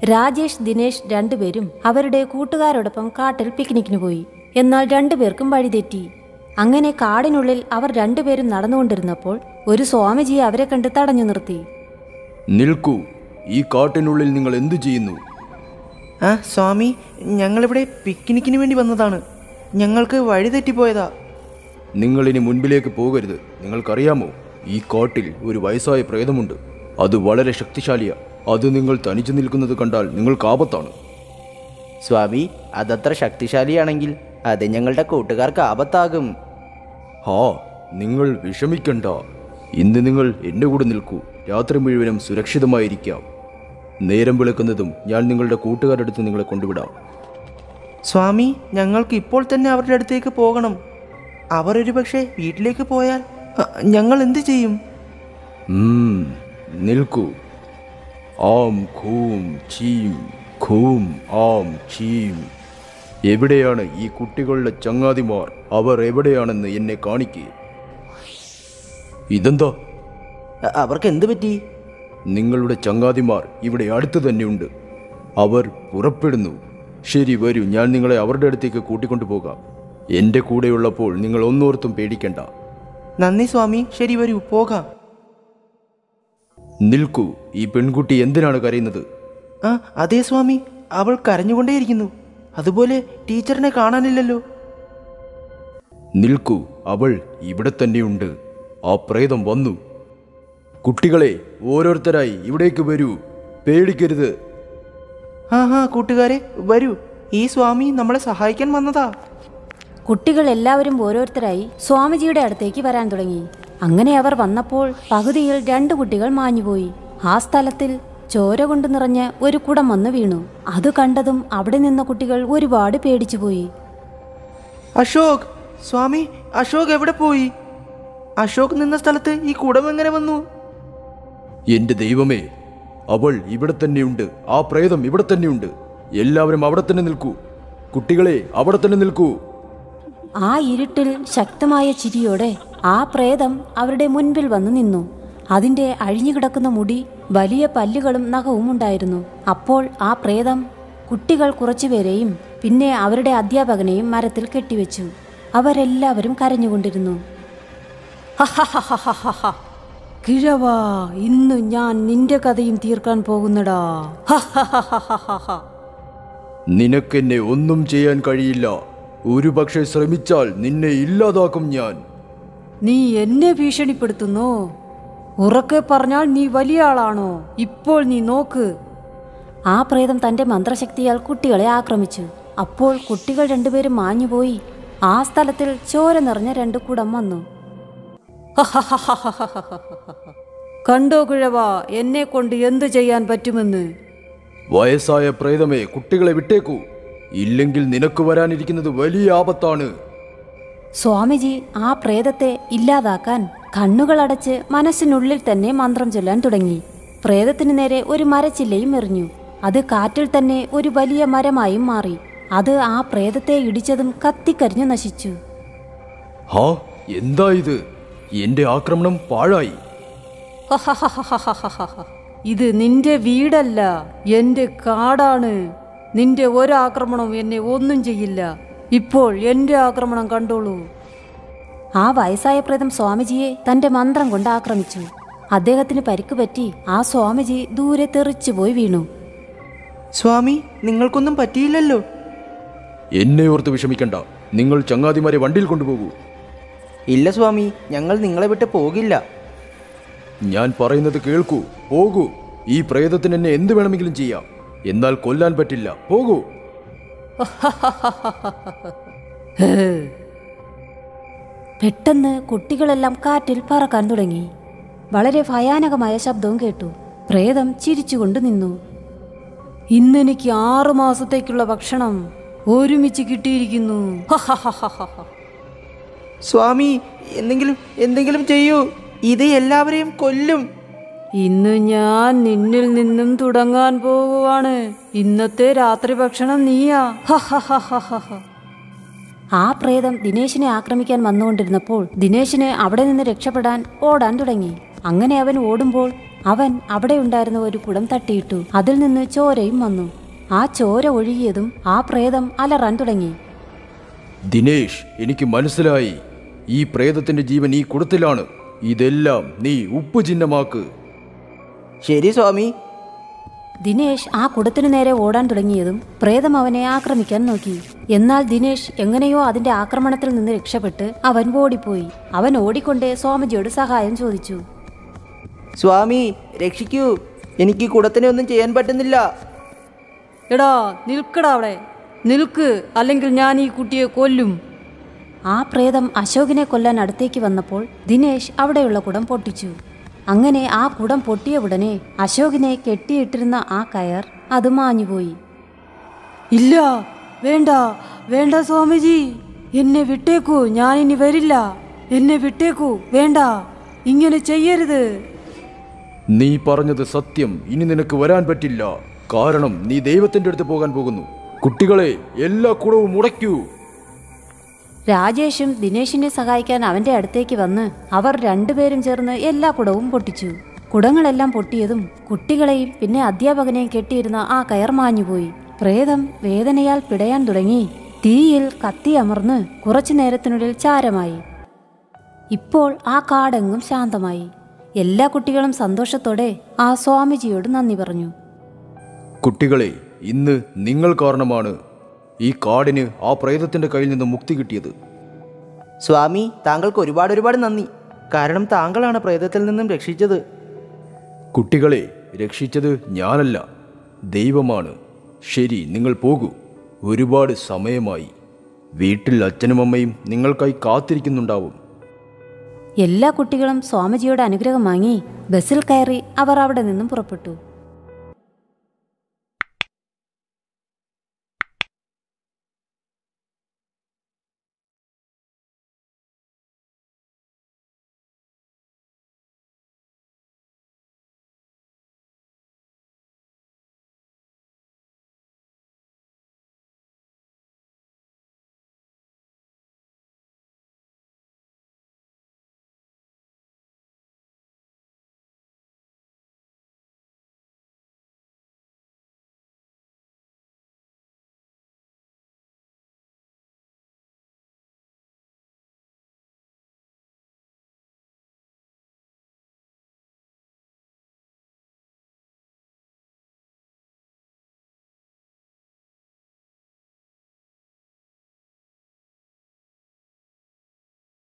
രാജേഷ് ദിനേശ് രണ്ടുപേരും അവരുടെ കൂട്ടുകാരോടൊപ്പം കാട്ടിൽ പിക്നിക്കിന് പോയി എന്നാൽ രണ്ടുപേർക്കും വഴിതെറ്റി അങ്ങനെ കാടിനുള്ളിൽ അവർ രണ്ടുപേരും നടന്നുകൊണ്ടിരുന്നപ്പോൾ ഒരു സ്വാമിജി അവരെ കണ്ട് തടഞ്ഞു നിർത്തി നിൽക്കൂ ഈ കാട്ടിനുള്ളിൽ നിങ്ങൾ എന്തു ചെയ്യുന്നു ആ സ്വാമി ഞങ്ങളിവിടെ പിക്നിക്കിന് വേണ്ടി വന്നതാണ് ഞങ്ങൾക്ക് വഴി തെറ്റിപ്പോയതാ നിങ്ങൾ ഇനി മുൻപിലേക്ക് പോകരുത് നിങ്ങൾക്കറിയാമോ ഈ കാട്ടിൽ ഒരു വയസ്സായ പ്രേതമുണ്ട് അത് വളരെ ശക്തിശാലിയാ അത് നിങ്ങൾ തനിച്ചു നിൽക്കുന്നത് കണ്ടാൽ നിങ്ങൾക്ക് ആപത്താണ് സ്വാമി അതത്ര ശക്തിശാലിയാണെങ്കിൽ അത് ഞങ്ങളുടെ കൂട്ടുകാർക്ക് ആപത്താകും ഹാ നിങ്ങൾ വിഷമിക്കണ്ട ഇന്ന് നിങ്ങൾ എൻ്റെ കൂടെ നിൽക്കൂ രാത്രി മുഴുവനും സുരക്ഷിതമായിരിക്കാം നേരം വിളക്കുന്നതും ഞാൻ നിങ്ങളുടെ കൂട്ടുകാരുടെ അടുത്ത് നിങ്ങളെ കൊണ്ടുവിടാം സ്വാമി ഞങ്ങൾക്ക് ഇപ്പോൾ തന്നെ അവരുടെ അടുത്തേക്ക് പോകണം അവർ ഒരു പക്ഷേ വീട്ടിലേക്ക് പോയാൽ അ, ഞങ്ങൾ എന്ത് ചെയ്യും ഉം, നിൽക്കൂ ആം ഖൂം ചീം ഖൂം ആം ചീം എവിടെയാണ് ഈ കുട്ടികളുടെ ചങ്ങാതിമാർ അവർ എവിടെയാണെന്ന് എന്നെ കാണിക്കേ ഇതെന്താ അ- അവർക്ക് എന്ത് പറ്റി നിങ്ങളുടെ ചങ്ങാതിമാർ ഇവിടെ അടുത്ത് തന്നെയുണ്ട് അവർ പുറപ്പെടുന്നു ശരി വരൂ ഞാൻ നിങ്ങളെ അവരുടെ അടുത്തേക്ക് കൂട്ടിക്കൊണ്ടു പോകാം എൻ്റെ കൂടെയുള്ളപ്പോൾ നിങ്ങൾ ഒന്നോർത്തും പേടിക്കണ്ട നന്ദി സ്വാമി ശരി വരൂ പോകാം നിൽക്കൂ ഈ പെൺകുട്ടി എന്തിനാണ് കരയുന്നത് ആ അതേ സ്വാമി അവൾ കരഞ്ഞുകൊണ്ടേയിരിക്കുന്നു അതുപോലെ ടീച്ചറിനെ കാണാനില്ലല്ലോ നിൽക്കൂ അവൾ ഇവിടെ തന്നെയുണ്ട് ആ പ്രേതം വന്നു കുട്ടികളെ ഓരോരുത്തരായി ഇവിടേക്ക് വരൂ പേടിക്കരുത് ആ ഹാ കൂട്ടുകാരെ വരൂ ഈ സ്വാമി നമ്മളെ സഹായിക്കാൻ വന്നതാ കുട്ടികൾ എല്ലാവരും ഓരോരുത്തരായി സ്വാമിജിയുടെ അടുത്തേക്ക് വരാൻ തുടങ്ങി അങ്ങനെ അവർ വന്നപ്പോൾ പകുതിയിൽ രണ്ടു കുട്ടികൾ മാഞ്ഞുപോയി ആ സ്ഥലത്തിൽ ചോര കൊണ്ട് നിറഞ്ഞ ഒരു കുടം വന്ന് വീണു അത് കണ്ടതും അവിടെ നിന്ന കുട്ടികൾ ഒരുപാട് പേടിച്ചുപോയി അശോക് സ്വാമി അശോക് എവിടെ പോയി അശോക് നിന്ന സ്ഥലത്ത് ഈ കുടം എങ്ങനെ വന്നു എൻ്റെ ദൈവമേ അവൾ ഇവിടെ തന്നെയുണ്ട് ആ പ്രേതം ഇവിടെ തന്നെയുണ്ട് എല്ലാവരും അവിടെ തന്നെ നിൽക്കൂ കുട്ടികളെ അവിടെ തന്നെ നിൽക്കൂ ആ ഇരുട്ടിൽ ശക്തമായ ചിരിയോടെ ആ പ്രേതം അവരുടെ മുൻപിൽ വന്നു നിന്നു അതിന്റെ അഴിഞ്ഞുകിടക്കുന്ന മുടി വലിയ പല്ലുകളും നഖവും ഉണ്ടായിരുന്നു അപ്പോൾ ആ പ്രേതം കുട്ടികൾ കുറച്ചുപേരെയും പിന്നെ അവരുടെ അധ്യാപകനെയും മരത്തിൽ കെട്ടിവെച്ചു അവരെല്ലാവരും കരഞ്ഞുകൊണ്ടിരുന്നു ഹഹഹഹഹഹഹ. കിഴവാ ഇന്ന് ഞാൻ നിന്റെ കഥയും തീർക്കാൻ പോകുന്നടാ ഹഹഹഹഹഹ. നിനക്കെന്നെ ഒന്നും ചെയ്യാൻ കഴിയില്ല ഒരുപക്ഷെ ശ്രമിച്ചാൽ നിന്നെ ഇല്ലാതാക്കും ഞാൻ നീ എന്നെ ഭീഷണിപ്പെടുത്തുന്നു ഉറക്കെ പറഞ്ഞാൽ നീ വലിയ ആളാണോ ഇപ്പോൾ നീ നോക്ക് ആ പ്രേതം തന്റെ മന്ത്രശക്തിയാൽ കുട്ടികളെ ആക്രമിച്ചു അപ്പോൾ കുട്ടികൾ രണ്ടുപേരും മാഞ്ഞുപോയി ആ സ്ഥലത്തിൽ ചോര നിറഞ്ഞ രണ്ട് കുടം വന്നു കണ്ടോ കിഴവാ എന്നെ കൊണ്ട് എന്തു ചെയ്യാൻ പറ്റുമെന്ന് വയസ്സായ പ്രേതമേ കുട്ടികളെ വിട്ടേക്കൂ ഇല്ലെങ്കിൽ നിനക്ക് വരാനിരിക്കുന്നത് വലിയ ആപത്താണ് സ്വാമിജി ആ പ്രേതത്തെ ഇല്ലാതാക്കാൻ കണ്ണുകളടച്ച് മനസ്സിനുള്ളിൽ തന്നെ മന്ത്രം ചൊല്ലാൻ തുടങ്ങി പ്രേതത്തിനു നേരെ ഒരു മരച്ചില്ലയും എറിഞ്ഞു അത് കാറ്റിൽ തന്നെ ഒരു വലിയ മരമായും മാറി അത് ആ പ്രേതത്തെ ഇടിച്ചതും കത്തിക്കരിഞ്ഞു നശിച്ചു ഹാ എന്താ ഇത് എന്റെ ആക്രമണം പാഴായി ഇത് നിന്റെ വീടല്ല എന്റെ കാടാണ് നിന്റെ ഒരാക്രമണവും എന്നെ ഒന്നും ചെയ്യില്ല ഇപ്പോൾ എന്റെ ആക്രമണം കണ്ടോളൂ ആ വയസ്സായ പ്രേതം സ്വാമിജിയെ തന്റെ മന്ത്രം കൊണ്ട് ആക്രമിച്ചു അദ്ദേഹത്തിന് പരിക്ക് പറ്റി ആ സ്വാമിജി ദൂരെ തെറിച്ചുപോയി വീണു സ്വാമി നിങ്ങൾക്കൊന്നും പറ്റിയില്ലല്ലോ എന്നെ ഓർത്ത് വിഷമിക്കണ്ട നിങ്ങൾ ചങ്ങാതിമാരെ വണ്ടിയിൽ കൊണ്ടുപോകൂ ഇല്ല സ്വാമി ഞങ്ങൾ നിങ്ങളെ വിട്ട് പോകില്ല ഞാൻ പറയുന്നത് കേൾക്കൂ പോകൂ ഈ പ്രേതത്തിന് എന്നെ എന്ത് വേണമെങ്കിലും ചെയ്യാം എന്നാൽ കൊല്ലാൻ പറ്റില്ല പോകൂ പെട്ടെന്ന് കുട്ടികളെല്ലാം കാറ്റിൽ പറക്കാൻ തുടങ്ങി വളരെ ഭയാനകമായ ശബ്ദവും കേട്ടു പ്രേതം ചിരിച്ചുകൊണ്ട് നിന്നു ഇന്നെനിക്ക് ആറു മാസത്തേക്കുള്ള ഭക്ഷണം ഒരുമിച്ച് കിട്ടിയിരിക്കുന്നു സ്വാമി എന്തെങ്കിലും എന്തെങ്കിലും ചെയ്യൂ ഇത് എല്ലാവരെയും കൊല്ലും ഇന്ന് ഞാൻ നിന്നിൽ നിന്നും തുടങ്ങാൻ പോവുകയാണ് ഇന്നത്തെ രാത്രി ഭക്ഷണം നീയാ ആ പ്രേതം ദിനേശിനെ ആക്രമിക്കാൻ വന്നുകൊണ്ടിരുന്നപ്പോൾ ദിനേശിന് അവിടെ നിന്ന് രക്ഷപ്പെടാൻ ഓടാൻ തുടങ്ങി അങ്ങനെ അവൻ ഓടുമ്പോൾ അവൻ അവിടെ ഉണ്ടായിരുന്ന ഒരു കുടം തട്ടിയിട്ടു അതിൽ നിന്ന് ചോരയും വന്നു ആ ചോര ഒഴുകിയതും ആ പ്രേതം അലറാൻ തുടങ്ങി ദിനേഷ് എനിക്ക് മനസ്സിലായി ഈ പ്രേതത്തിന്റെ ജീവൻ ഈ കുടത്തിലാണ് ഇതെല്ലാം നീ ഉപ്പ് ചിഹ്നമാക്ക് ശരി സ്വാമി ദിനേശ് ആ കുടത്തിനു നേരെ ഓടാൻ തുടങ്ങിയതും പ്രേതം അവനെ ആക്രമിക്കാൻ നോക്കി എന്നാൽ ദിനേശ് എങ്ങനെയോ അതിന്റെ ആക്രമണത്തിൽ നിന്ന് രക്ഷപ്പെട്ട് അവൻ ഓടിപ്പോയി അവൻ ഓടിക്കൊണ്ട് സ്വാമിജിയോട് സഹായം ചോദിച്ചു സ്വാമി രക്ഷിക്കൂ എനിക്ക് ഈ കുടത്തിനെ ഒന്നും ചെയ്യാൻ പറ്റുന്നില്ല എടാ നിൽക്കടാ അവിടെ നിൽക്ക് അല്ലെങ്കിൽ ഞാൻ ഈ കുട്ടിയെ കൊല്ലും ആ പ്രേതം അശോകിനെ കൊല്ലാൻ അടുത്തേക്ക് വന്നപ്പോൾ ദിനേശ് അവിടെയുള്ള കുടം പൊട്ടിച്ചു അങ്ങനെ ആ കുടം പൊട്ടിയ ഉടനെ അശോകിനെ കെട്ടിയിട്ടിരുന്ന ആ കയർ അത് മാഞ്ഞുപോയി ഇല്ല വേണ്ട വേണ്ട സ്വാമിജി എന്നെ വിട്ടേക്കൂ ഞാൻ ഇനി വരില്ല എന്നെ വിട്ടേക്കൂ വേണ്ട ഇങ്ങനെ ചെയ്യരുത് നീ പറഞ്ഞത് സത്യം ഇനി നിനക്ക് വരാൻ പറ്റില്ല കാരണം നീ ദൈവത്തിന്റെ അടുത്ത് പോകാൻ പോകുന്നു കുട്ടികളെ എല്ലാ കുടവും മുടയ്ക്കൂ രാജേഷും ദിനേശിനെ സഹായിക്കാൻ അവന്റെ അടുത്തേക്ക് വന്ന് അവർ രണ്ടുപേരും ചേർന്ന് എല്ലാ കുടവും പൊട്ടിച്ചു കുടങ്ങളെല്ലാം പൊട്ടിയതും കുട്ടികളെയും പിന്നെ അധ്യാപകനെയും കെട്ടിയിരുന്ന ആ കയർ മാഞ്ഞുപോയി പ്രേതം വേദനയാൽ പിടയാൻ തുടങ്ങി തീയിൽ കത്തി അമർന്ന് കുറച്ചു നേരത്തിനുള്ളിൽ ചാരമായി ഇപ്പോൾ ആ കാടെങ്ങും ശാന്തമായി എല്ലാ കുട്ടികളും സന്തോഷത്തോടെ ആ സ്വാമിജിയോട് നന്ദി പറഞ്ഞു കുട്ടികളെ ഇന്ന് നിങ്ങൾ കാരണമാണ് ഈ കാടിന് ആ പ്രേതത്തിന്റെ കയ്യിൽ നിന്ന് മുക്തി കിട്ടിയത് സ്വാമി താങ്കൾക്ക് ഒരുപാട് ഒരുപാട് നന്ദി കാരണം താങ്കളാണ് പ്രേതത്തിൽ നിന്നും രക്ഷിച്ചത് കുട്ടികളെ രക്ഷിച്ചത് ഞാനല്ല ദൈവമാണ് ശരി നിങ്ങൾ പോകൂ ഒരുപാട് സമയമായി വീട്ടിൽ അച്ഛനും അമ്മയും നിങ്ങൾക്കായി കാത്തിരിക്കുന്നുണ്ടാവും എല്ലാ കുട്ടികളും സ്വാമിജിയുടെ അനുഗ്രഹം വാങ്ങി ബസ്സിൽ കയറി അവർ അവിടെ നിന്നും പുറപ്പെട്ടു